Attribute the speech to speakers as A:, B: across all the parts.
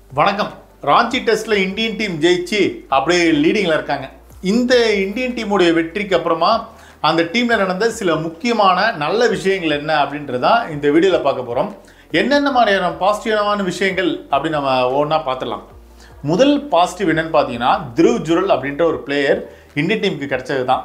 A: வணக்கம் ராஞ்சி டெஸ்ட்ல Indian team ஜெயிச்சு அப்படியே லீடிங்ல இருக்காங்க இந்த இந்தியன் டீமுடைய வெற்றிக்கு அப்புறமா அந்த டீம்ல நடந்த சில முக்கியமான நல்ல விஷயங்கள் என்ன அப்படின்றதா இந்த வீடியோல பார்க்க போறோம் என்னென்ன மாதிரியான பாசிட்டிவான விஷயங்கள் அப்படின்னு நம்ம ஒவ்வொன்றா பார்த்துடலாம் முதல் பாசிட்டிவ் என்னன்னு பார்த்தீங்கன்னா திருவ் ஜுரல் அப்படின்ற ஒரு பிளேயர் இந்தியன் டீமுக்கு கிடைச்சது தான்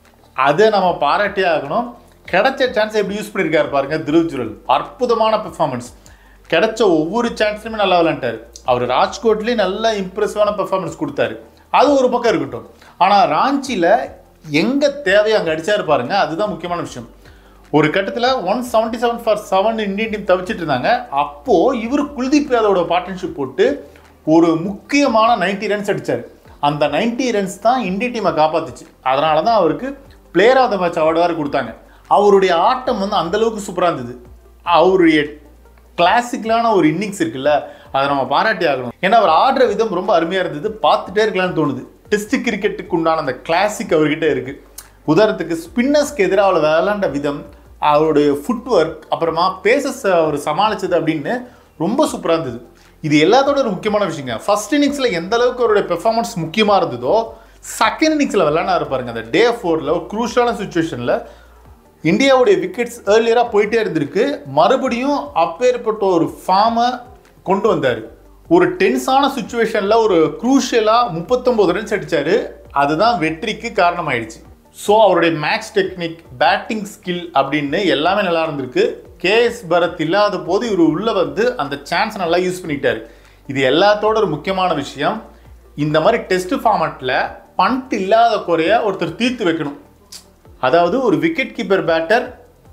A: அதை நம்ம பாராட்டியே ஆகணும் கிடைச்ச சான்ஸ் எப்படி யூஸ் பண்ணியிருக்காரு பாருங்க திருவ் ஜுரல் அற்புதமான பெர்ஃபார்மன்ஸ் கிடைச்ச ஒவ்வொரு சான்ஸ்லையுமே நல்லா விளையாண்டாரு அவர் ராஜ்கோட்லேயே நல்ல இம்ப்ரெசிவான பெர்ஃபார்மன்ஸ் கொடுத்தாரு அது ஒரு பக்கம் இருக்கட்டும் ஆனால் ராஞ்சியில் எங்கே தேவையோ அங்கே அடிச்சாரு பாருங்க அதுதான் முக்கியமான விஷயம் ஒரு கட்டத்தில் one seventy seven for seven Indian team தவிச்சிட்டு இருந்தாங்க அப்போது இவர் குல்தீப் யாதவோட பார்ட்னர்ஷிப் போட்டு ஒரு முக்கியமான 90 ரன்ஸ் அடிச்சார் அந்த 90 ரன்ஸ் தான் இந்திய டீமை காப்பாத்துச்சு அதனால தான் அவருக்கு player of the match award வேறு கொடுத்தாங்க அவருடைய ஆட்டம் வந்து அந்த அளவுக்கு சூப்பராக இருந்தது அவருடைய கிளாசிக்கலான ஒரு இன்னிங்ஸ் இருக்குல்ல அதை நம்ம பாராட்டி ஆகணும் ஏன்னா அவர் ஆடுற விதம் ரொம்ப அருமையாக இருந்தது பார்த்துட்டே இருக்கலாம்னு தோணுது டெஸ்ட் கிரிக்கெட்டுக்கு உண்டான அந்த கிளாசிக் அவர்கிட்ட இருக்கு உதாரணத்துக்கு ஸ்பின்னர்ஸ்க்கு எதிராக அவர் விளையாண்ட விதம் அவருடைய ஃபுட் ஒர்க் அப்புறமா பேசஸ் அவர் சமாளிச்சது அப்படின்னு ரொம்ப சூப்பராக இருந்தது இது எல்லாத்தோட ஒரு முக்கியமான விஷயங்க ஃபர்ஸ்ட் இன்னிங்ஸில் எந்த அளவுக்கு அவருடைய பெர்ஃபார்மன்ஸ் முக்கியமாக இருந்ததோ செகண்ட் இன்னிங்ஸில் விளையாட பாருங்க அந்த டே ஃபோரில் ஒரு குரூஷியலான சுச்சுவேஷனில் இந்தியாவுடைய விக்கெட்ஸ் ஏர்லியராக போயிட்டே இருந்திருக்கு மறுபடியும் அப்பேற்பட்ட ஒரு ஃபார்மை கொண்டு வந்தார் ஒரு டென்ஸான சுச்சுவேஷனில் ஒரு குரூஷியலாக முப்பத்தொம்போது ரன்ஸ் அடித்தார் அதுதான் வெற்றிக்கு காரணமாயிடுச்சு ஸோ அவருடைய மேட்ச் டெக்னிக் பேட்டிங் ஸ்கில் அப்படின்னு எல்லாமே நல்லா இருந்திருக்கு கேஎஸ் பரத் இல்லாத போது இவர் உள்ளே வந்து அந்த சான்ஸ் நல்லா யூஸ் பண்ணிட்டாரு இது எல்லாத்தோட ஒரு முக்கியமான விஷயம் இந்த மாதிரி டெஸ்ட் ஃபார்மேட்டில் பண்ட் இல்லாத குறைய ஒருத்தர் தீர்த்து வைக்கணும் அதாவது ஒரு விக்கெட் கீப்பர் பேட்டர்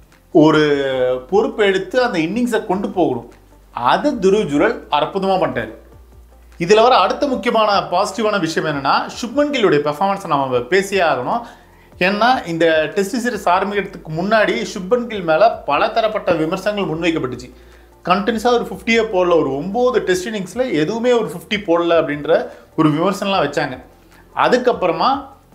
A: ஒரு பொறுப்பு எடுத்து அந்த இன்னிங்ஸை கொண்டு போகணும் அது துருவ் ஜுரல் அற்புதமாக பண்ணிட்டாரு இதில் வர அடுத்த முக்கியமான பாசிட்டிவான விஷயம் என்னன்னா சுப்மன் கில்லுடைய பெர்ஃபார்மன்ஸை நம்ம பேசியே ஆகணும் ஏன்னா இந்த டெஸ்ட் சீரிஸ் ஆரம்பிக்கிறதுக்கு முன்னாடி சுப்மன் கில் மேலே பல தரப்பட்ட விமர்சனங்கள் முன்வைக்கப்பட்டுச்சு கண்டினியூஸாக ஒரு ஃபிஃப்டியே போடல ஒரு ஒம்பது டெஸ்ட் இன்னிங்ஸில் எதுவுமே ஒரு ஃபிஃப்டி போடல அப்படின்ற ஒரு விமர்சனம்லாம் வச்சாங்க அதுக்கப்புறமா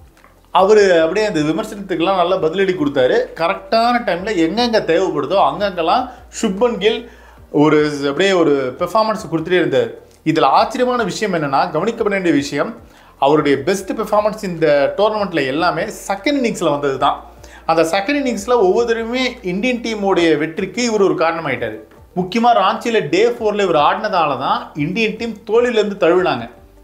A: அவர் அப்படியே அந்த விமர்சனத்துக்கெல்லாம் நல்லா பதிலடி கொடுத்தாரு கரெக்டான டைமில் எங்கெங்கே தேவைப்படுதோ அங்கங்கெல்லாம் சுப்மன் கில் ஒரு அப்படியே ஒரு பெர்ஃபார்மன்ஸ் கொடுத்துட்டே இருந்தார் இதில் ஆச்சரியமான விஷயம் என்னென்னா கவனிக்க வேண்டிய விஷயம் அவருடைய பெஸ்ட் பெர்ஃபார்மன்ஸ் இந்த டோர்னமெண்ட்டில் எல்லாமே செகண்ட் இன்னிங்ஸில் வந்தது தான் அந்த செகண்ட் இன்னிங்ஸில் ஒவ்வொருத்தருமே இந்தியன் டீமோடைய வெற்றிக்கு இவர் ஒரு காரணமாயிட்டார் முக்கியமாக ராஞ்சியில் டே ஃபோரில் இவர் ஆடினதால தான் இந்தியன் டீம் தோல்வியிலேருந்து தழுவினாங்க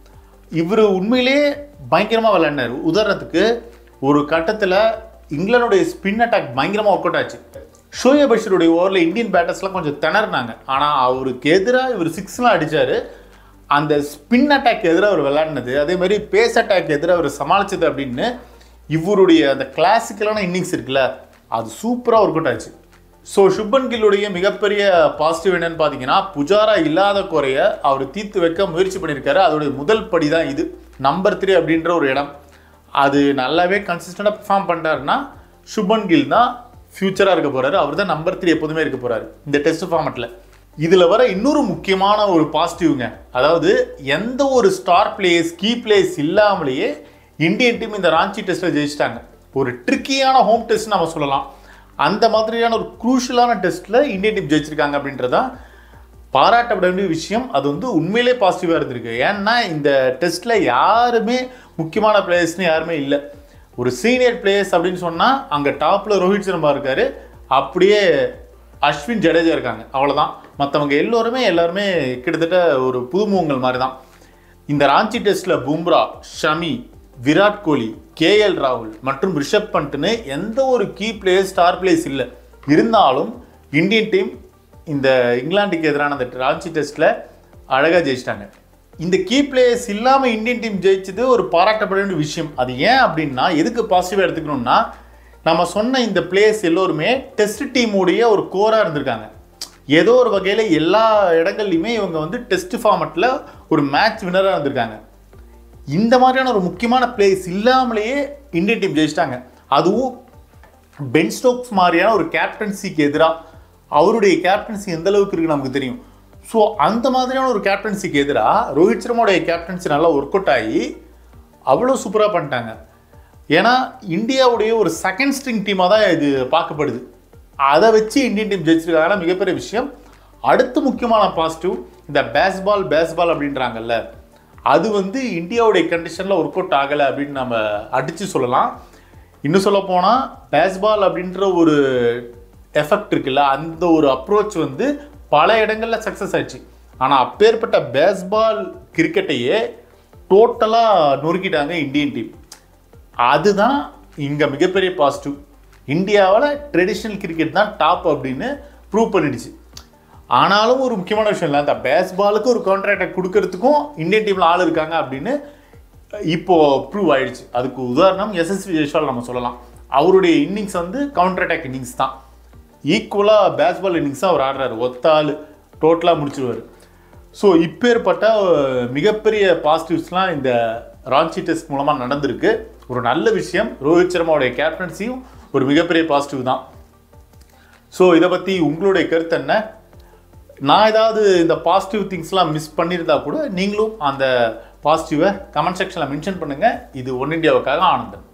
A: இவர் உண்மையிலே பயங்கரமாக விளையாடினார் உதாரணத்துக்கு ஒரு கட்டத்தில் இங்கிலாந்துடைய ஸ்பின் அட்டாக் பயங்கரமாக ஒர்க் அவுட் ஆச்சு ஷோயப் பஷீருடைய ஓவரில் இந்தியன் பேட்டர்ஸ்லாம் கொஞ்சம் திணறினாங்க ஆனால் அவருக்கு எதிராக இவர் சிக்ஸ்லாம் அடித்தார் அந்த ஸ்பின் அட்டாக் எதிராக அவர் விளையாடினது அதே மாதிரி பேஸ் அட்டாக் எதிராக அவர் சமாளிச்சது அப்படின்னு இவருடைய அந்த கிளாசிக்கலான இன்னிங்ஸ் இருக்குல்ல அது சூப்பராக ஒர்க் அவுட் ஆச்சு ஸோ சுப்பன் கில்லுடைய மிகப்பெரிய பாசிட்டிவ் என்னன்னு பார்த்தீங்கன்னா புஜாரா இல்லாத குறைய அவர் தீர்த்து வைக்க முயற்சி பண்ணியிருக்காரு அதோடைய முதல் படி தான் இது நம்பர் த்ரீ அப்படின்ற ஒரு இடம் அது நல்லாவே கன்சிஸ்டண்டாக பெர்ஃபார்ம் பண்ணுறாருன்னா சுப்பன் கில் தான் ஃபியூச்சராக இருக்க போகிறாரு அவர் தான் நம்பர் த்ரீ எப்போதுமே இருக்க போகிறாரு இந்த டெஸ்ட் ஃபார்மெட்டில் இதில் வர இன்னொரு முக்கியமான ஒரு பாசிட்டிவ்ங்க அதாவது எந்த ஒரு ஸ்டார் பிளேயர்ஸ் கீ பிளேயர்ஸ் இல்லாமலேயே இந்தியன் டீம் இந்த ராஞ்சி டெஸ்ட்டில் ஜெயிச்சிட்டாங்க ஒரு ட்ரிக்கியான ஹோம் டெஸ்ட் நம்ம சொல்லலாம் அந்த மாதிரியான ஒரு குரூஷியலான டெஸ்ட்டில் இந்தியன் டீம் ஜெயிச்சிருக்காங்க அப்படின்றதான் பாராட்டப்பட வேண்டிய விஷயம் அது வந்து உண்மையிலே பாசிட்டிவாக இருந்திருக்கு ஏன்னா இந்த டெஸ்ட்டில் யாருமே முக்கியமான பிளேயர்ஸ்னு யாருமே இல்லை ஒரு சீனியர் பிளேயர்ஸ் அப்படின்னு சொன்னால் அங்கே டாப்பில் ரோஹித் சர்மா இருக்கார் அப்படியே அஸ்வின் ஜடேஜா இருக்காங்க அவ்வளோதான் மற்றவங்க எல்லோருமே எல்லாருமே கிட்டத்தட்ட ஒரு புதுமுகங்கள் மாதிரி தான் இந்த ராஞ்சி டெஸ்ட்டில் பும்ரா ஷமி விராட் கோலி கேஎல் ராகுல் மற்றும் ரிஷப் பண்ட்னு எந்த ஒரு கீ பிளேயர் ஸ்டார் பிளேயர்ஸ் இல்லை இருந்தாலும் இந்தியன் டீம் இந்த இங்கிலாந்துக்கு எதிரான அந்த ராஞ்சி டெஸ்ட்டில் அழகாக ஜெயிச்சிட்டாங்க இந்த கீ பிளேயர்ஸ் இல்லாமல் இந்தியன் டீம் ஜெயிச்சது ஒரு பாராட்டப்பட வேண்டிய விஷயம் அது ஏன் அப்படின்னா எதுக்கு பாசிட்டிவாக எடுத்துக்கணும்னா நம்ம சொன்ன இந்த பிளேயர்ஸ் எல்லோருமே டெஸ்ட் டீமுடைய ஒரு கோராக இருந்திருக்காங்க ஏதோ ஒரு வகையில் எல்லா இடங்கள்லையுமே இவங்க வந்து டெஸ்ட் ஃபார்மெட்டில் ஒரு மேட்ச் வினராக இருந்திருக்காங்க இந்த மாதிரியான ஒரு முக்கியமான பிளேயர்ஸ் இல்லாமலேயே இந்தியன் டீம் ஜெயிச்சிட்டாங்க அதுவும் பென் ஸ்டோக்ஸ் மாதிரியான ஒரு கேப்டன்சிக்கு எதிராக அவருடைய கேப்டன்சி எந்த அளவுக்கு இருக்கு நமக்கு தெரியும் ஸோ அந்த மாதிரியான ஒரு கேப்டன்சிக்கு எதிராக ரோஹித் சர்மாவுடைய கேப்டன்சி நல்லா ஒர்க் அவுட் ஆகி அவ்வளோ சூப்பராக பண்ணிட்டாங்க ஏன்னா இந்தியாவுடைய ஒரு செகண்ட் ஸ்ட்ரிங் டீமாக தான் இது பார்க்கப்படுது அதை வச்சு இந்தியன் டீம் ஜெயிச்சிருக்காங்கன்னா மிகப்பெரிய விஷயம் அடுத்த முக்கியமான பாசிட்டிவ் இந்த பேஸ்பால் பேஸ்பால் அப்படின்றாங்கல்ல அது வந்து இந்தியாவுடைய கண்டிஷனில் ஒர்க் அவுட் ஆகலை அப்படின்னு நம்ம அடித்து சொல்லலாம் இன்னும் சொல்ல போனால் பேஸ்பால் அப்படின்ற ஒரு எஃபெக்ட் இருக்குல்ல அந்த ஒரு அப்ரோச் வந்து பல இடங்களில் சக்ஸஸ் ஆச்சு ஆனால் அப்பேற்பட்ட பேஸ்பால் கிரிக்கெட்டையே டோட்டலாக நொறுக்கிட்டாங்க இந்தியன் டீம் அதுதான் இங்கே மிகப்பெரிய பாசிட்டிவ் இந்தியாவில் ட்ரெடிஷ்னல் கிரிக்கெட் தான் டாப் அப்படின்னு ப்ரூவ் பண்ணிடுச்சு ஆனாலும் ஒரு முக்கியமான விஷயம் இல்லை அந்த பேஸ்பாலுக்கு ஒரு கான்ட்ராக்டை கொடுக்கறதுக்கும் இந்தியன் டீமில் ஆள் இருக்காங்க அப்படின்னு இப்போ ப்ரூவ் ஆயிடுச்சு அதுக்கு உதாரணம் எஸ்எஸ்வி ஜெய்ஸ்வால் நம்ம சொல்லலாம் அவருடைய இன்னிங்ஸ் வந்து கவுண்டர் அட்டாக் இன்னிங்ஸ் தான் ஈக்குவலாக பேஸ்பால் இன்னிங்ஸ் அவர் ஆடுறாரு ஒத்த ஆள் டோட்டலாக முடிச்சிருவார் ஸோ இப்பேற்பட்ட அஹ், மிகப்பெரிய பாசிட்டிவ்ஸ்லாம் இந்த ராஞ்சி டெஸ்ட் மூலமாக நடந்திருக்கு ஒரு நல்ல விஷயம் ரோஹித் சர்மாவுடைய கேப்டன்சியும் ஒரு மிகப்பெரிய பாசிட்டிவ் தான் ஸோ இதை பற்றி உங்களுடைய கருத்து என்ன நான் ஏதாவது இந்த பாசிட்டிவ் திங்ஸ்லாம் மிஸ் பண்ணியிருந்தா கூட நீங்களும் அந்த பாசிட்டிவை கமெண்ட் செக்ஷனில் மென்ஷன் பண்ணுங்கள் இது ஒன் இந்தியாவுக்காக ஆனந்தன்